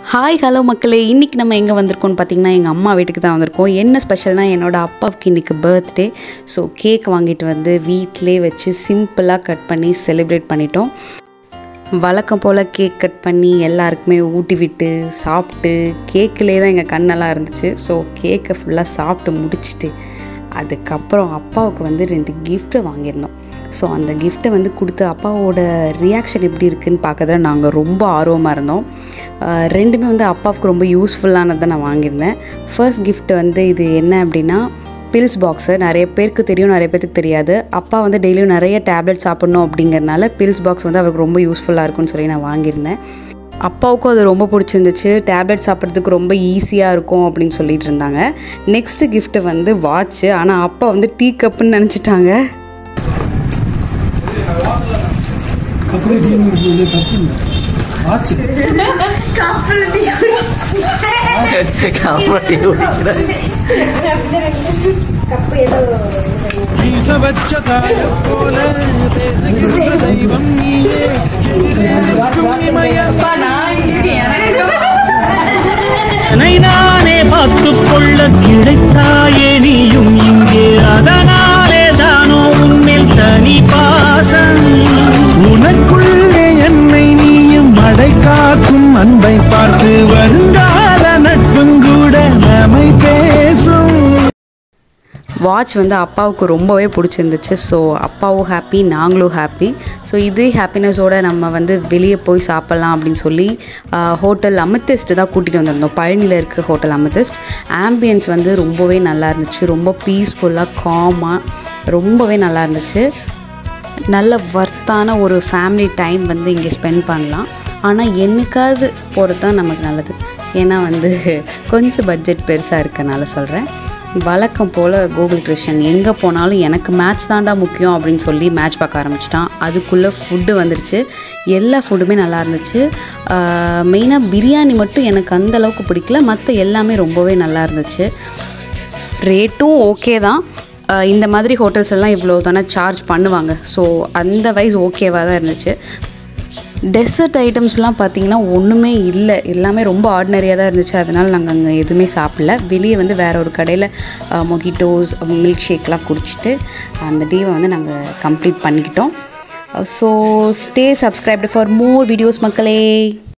hi hello மக்களே இன்றைக்கி நம்ம எங்கே வந்திருக்கோம்னு பார்த்தீங்கன்னா எங்கள் அம்மா வீட்டுக்கு தான் வந்திருக்கோம் என்ன ஸ்பெஷல்னால் என்னோடய அப்பாவுக்கு இன்றைக்கி பர்த்டே ஸோ கேக் வாங்கிட்டு வந்து வீட்டிலே வச்சு சிம்பிளாக கட் பண்ணி செலிப்ரேட் பண்ணிட்டோம் வழக்கம் போல் கேக் கட் பண்ணி எல்லாருக்குமே ஊட்டி விட்டு சாப்பிட்டு கேக்கிலே தான் எங்கள் கண்ணெல்லாம் இருந்துச்சு ஸோ கேக்கை ஃபுல்லாக சாப்பிட்டு முடிச்சிட்டு அதுக்கப்புறம் அப்பாவுக்கு வந்து ரெண்டு கிஃப்ட்டு வாங்கியிருந்தோம் ஸோ அந்த கிஃப்ட்டை வந்து கொடுத்து அப்பாவோட ரியாக்ஷன் எப்படி இருக்குன்னு பார்க்கறதுல நாங்கள் ரொம்ப ஆர்வமாக இருந்தோம் ஆஹ் ரெண்டுமே வந்து அப்பாவுக்கு ரொம்ப யூஸ்ஃபுல்லானதை நான் வாங்கியிருந்தேன் ஃபர்ஸ்ட் gift வந்து இது என்ன அப்படின்னா பில்ஸ் பாக்ஸு நிறைய பேருக்கு தெரியும் நிறைய பேருக்கு தெரியாது அப்பா வந்து டெய்லியும் நிறைய டேப்லெட் சாப்பிட்ணும் அப்படிங்கறனால பில்ஸ் பாக்ஸ் வந்து அவருக்கு ரொம்ப யூஸ்ஃபுல்லாக இருக்கும்னு சொல்லி நான் வாங்கியிருந்தேன் அப்பாவுக்கும் அது ரொம்ப பிடிச்சிருந்துச்சு டேப்லெட் சாப்பிட்றதுக்கு ரொம்ப ஈஸியாக இருக்கும் அப்படின்னு சொல்லிட்டு இருந்தாங்க நெக்ஸ்ட் gift வந்து வாட்ச்சு ஆனால் அப்பா வந்து டீ கப்புன்னு நினச்சிட்டாங்க कपड़े भी बोले कपड़े आज ஈசவச்ச தாயம் போல பேசுகின்ற தெய்வம் நீயே என்னை நானே பார்த்துக் கொள்ள கிடைத்தாயே நீயும் இங்கே அதனாலே தானோ உன்மேல் தனி பாசம் உனக்குள்ளே என்னை நீயும் மடை காக்கும் அன்பை பார்த்து வருங்கால நட்பும் கூட நம்மை பேசும் வாட்ச் வந்து அப்பாவுக்கு ரொம்பவே பிடிச்சிருந்துச்சு ஸோ அப்பாவும் ஹாப்பி நாங்களும் ஹாப்பி ஸோ இதே ஹாப்பினஸோடு நம்ம வந்து வெளியே போய் சாப்பிட்லாம் அப்படின்னு சொல்லி ஹோட்டல் அமித்தெஸ்ட் தான் கூட்டிகிட்டு வந்திருந்தோம் பழனியில் இருக்க ஹோட்டல் அமித்தெஸ்ட் ஆம்பியன்ஸ் வந்து ரொம்பவே நல்லா இருந்துச்சு ரொம்ப பீஸ்ஃபுல்லாக காமாக ரொம்பவே நல்லா இருந்துச்சு நல்ல வர்த்தான ஒரு ஃபேமிலி டைம் வந்து இங்கே ஸ்பெண்ட் பண்ணலாம் ஆனால் என்னைக்காவது போகிறது தான் நமக்கு நல்லது ஏன்னா வந்து கொஞ்சம் பட்ஜெட் பெருசாக இருக்கனால சொல்கிறேன் வழக்கம் போல் கோகுல் கிருஷ்ணன் எங்கே போனாலும் எனக்கு மேட்ச் தாண்டா முக்கியம் அப்படின்னு சொல்லி மேட்ச் பார்க்க ஆரம்பிச்சிட்டான் அதுக்குள்ளே ஃபுட்டு வந்துருச்சு எல்லா ஃபுட்டுமே நல்லா இருந்துச்சு மெயினாக பிரியாணி மட்டும் எனக்கு அந்த அளவுக்கு பிடிக்கல மற்ற எல்லாமே ரொம்பவே நல்லா இருந்துச்சு ரேட்டும் ஓகே தான் அஹ் இந்த மாதிரி ஹோட்டல்ஸ் எல்லாம் இவ்வளோ தானே சார்ஜ் பண்ணுவாங்க ஸோ அந்த வைஸ் ஓகேவாக தான் இருந்துச்சு டெசர்ட் ஐட்டம்ஸ்லாம் பார்த்தீங்கன்னா ஒன்றுமே இல்லை எல்லாமே ரொம்ப ஆர்டினரியாக தான் இருந்துச்சு அதனால் நாங்கள் அங்கே எதுவுமே சாப்பிடல வெளியே வந்து வேற ஒரு கடையில் மொகிட்டோஸ் மில்க் ஷேக்லாம் குடிச்சிட்டு அந்த டேவை வந்து நாங்கள் கம்ப்ளீட் பண்ணிக்கிட்டோம் so stay subscribed for more videos மக்களே